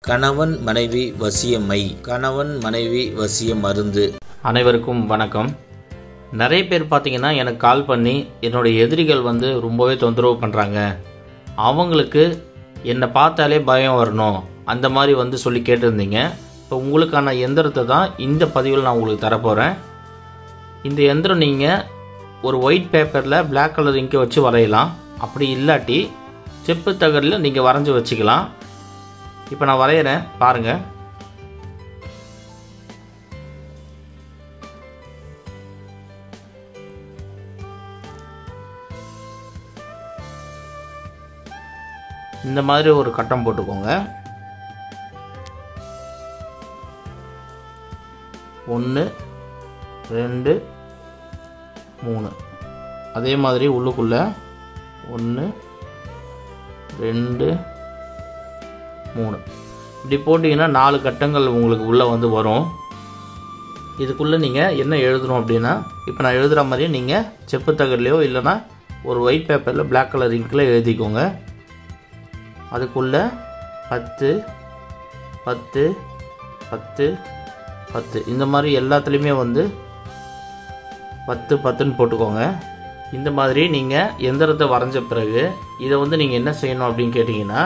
கணவன் மனைவி வசியமை கணவன் மனைவி வசிய மருந்து அனைவருக்கும் வணக்கம் நிறைய பேர் பார்த்தீங்கன்னா எனக்கு கால் பண்ணி என்னுடைய எதிரிகள் வந்து ரொம்பவே தொந்தரவு பண்ணுறாங்க அவங்களுக்கு என்னை பார்த்தாலே பயம் வரணும் அந்த மாதிரி வந்து சொல்லி கேட்டிருந்தீங்க இப்போ உங்களுக்கான எந்திரத்தை தான் இந்த பதிவில் நான் உங்களுக்கு தரப்போகிறேன் இந்த எந்திரம் நீங்கள் ஒரு ஒயிட் பேப்பரில் Black கலர் இங்கை வச்சு வரையலாம் அப்படி இல்லாட்டி செப்பு தகடில் நீங்கள் வரைஞ்சி வச்சுக்கலாம் இப்போ நான் வரைகிறேன் பாருங்கள் இந்த மாதிரி ஒரு கட்டம் போட்டுக்கோங்க ஒன்று ரெண்டு மூணு அதே மாதிரி உள்ளுக்குள்ள ஒன்று ரெண்டு மூணு இப்படி போட்டிங்கன்னா நாலு கட்டங்கள் உங்களுக்கு உள்ளே வந்து வரும் இதுக்குள்ளே நீங்கள் என்ன எழுதணும் அப்படின்னா இப்போ நான் எழுதுகிற மாதிரியே நீங்கள் செப்பு தகடுலையோ இல்லைன்னா ஒரு ஒயிட் பேப்பரில் Black கலர் இங்கில் எழுதிக்கோங்க அதுக்குள்ளே பத்து பத்து பத்து பத்து இந்த மாதிரி எல்லாத்துலேயுமே வந்து பத்து பத்துன்னு போட்டுக்கோங்க இந்த மாதிரி நீங்கள் எந்திரத்தை வரைஞ்ச பிறகு இதை வந்து நீங்கள் என்ன செய்யணும் அப்படின்னு கேட்டிங்கன்னா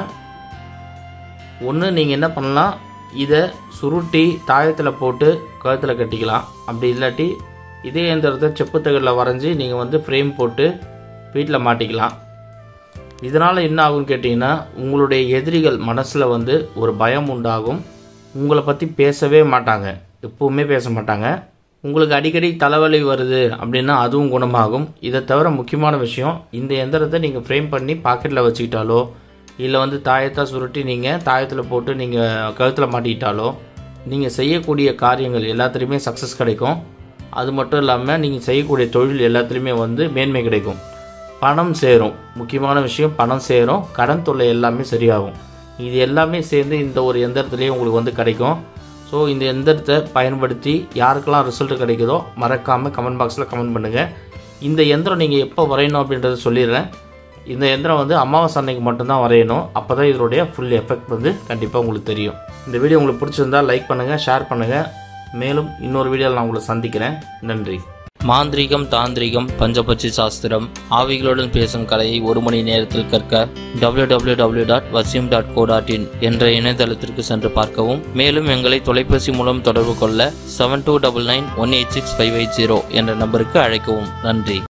ஒன்று நீங்கள் என்ன பண்ணலாம் இதை சுருட்டி தாயத்தில் போட்டு கழுத்தில் கட்டிக்கலாம் அப்படி இல்லாட்டி இதே எந்திரத்தை செப்பு தகடில் வரைஞ்சி நீங்கள் வந்து ஃப்ரேம் போட்டு வீட்டில் மாட்டிக்கலாம் இதனால் என்ன ஆகும்னு கேட்டிங்கன்னா உங்களுடைய எதிரிகள் மனசில் வந்து ஒரு பயம் உண்டாகும் உங்களை பற்றி பேசவே மாட்டாங்க எப்பவுமே பேச மாட்டாங்க உங்களுக்கு அடிக்கடி தலைவலி வருது அப்படின்னா அதுவும் குணமாகும் இதை தவிர முக்கியமான விஷயம் இந்த எந்திரத்தை நீங்கள் ஃப்ரேம் பண்ணி பாக்கெட்டில் வச்சுக்கிட்டாலோ இல்லை வந்து தாயத்தை சுருட்டி நீங்கள் தாயத்தில் போட்டு நீங்கள் கழுத்தில் மாட்டிக்கிட்டாலோ நீங்கள் செய்யக்கூடிய காரியங்கள் எல்லாத்துலேயுமே சக்ஸஸ் கிடைக்கும் அது மட்டும் இல்லாமல் நீங்கள் செய்யக்கூடிய தொழில் எல்லாத்துலேயுமே வந்து மேன்மை கிடைக்கும் பணம் சேரும் முக்கியமான விஷயம் பணம் சேரும் கடன் தொல்லை எல்லாமே சரியாகும் இது எல்லாமே சேர்ந்து இந்த ஒரு எந்திரத்துலேயே உங்களுக்கு வந்து கிடைக்கும் ஸோ இந்த எந்திரத்தை பயன்படுத்தி யாருக்கெல்லாம் ரிசல்ட் கிடைக்குதோ மறக்காமல் கமெண்ட் பாக்ஸில் கமெண்ட் பண்ணுங்கள் இந்த எந்திரம் நீங்கள் எப்போ வரையணும் அப்படின்றத சொல்லிடுறேன் இந்த எந்திரம் வந்து அமாவாசை அன்னைக்கு மட்டும்தான் வரையணும் அப்போ தான் இதனுடைய ஃபுல் எஃபெக்ட் வந்து கண்டிப்பாக உங்களுக்கு தெரியும் இந்த வீடியோ உங்களுக்கு பிடிச்சிருந்தா லைக் பண்ணுங்கள் ஷேர் பண்ணுங்கள் மேலும் இன்னொரு வீடியோவில் நான் உங்களை சந்திக்கிறேன் நன்றி மாந்திரீகம் தாந்திரிகம் பஞ்சபட்சி சாஸ்திரம் ஆவிகளுடன் பேசும் கலையை ஒரு மணி நேரத்தில் கற்க www.vasim.co.in டாட் வசியம் டாட் கோ டாட் இன் என்ற இணையதளத்திற்கு சென்று பார்க்கவும் மேலும் எங்களை தொலைபேசி மூலம் தொடர்பு கொள்ள seven two double nine one eight six five eight zero என்ற நம்பருக்கு அழைக்கவும் நன்றி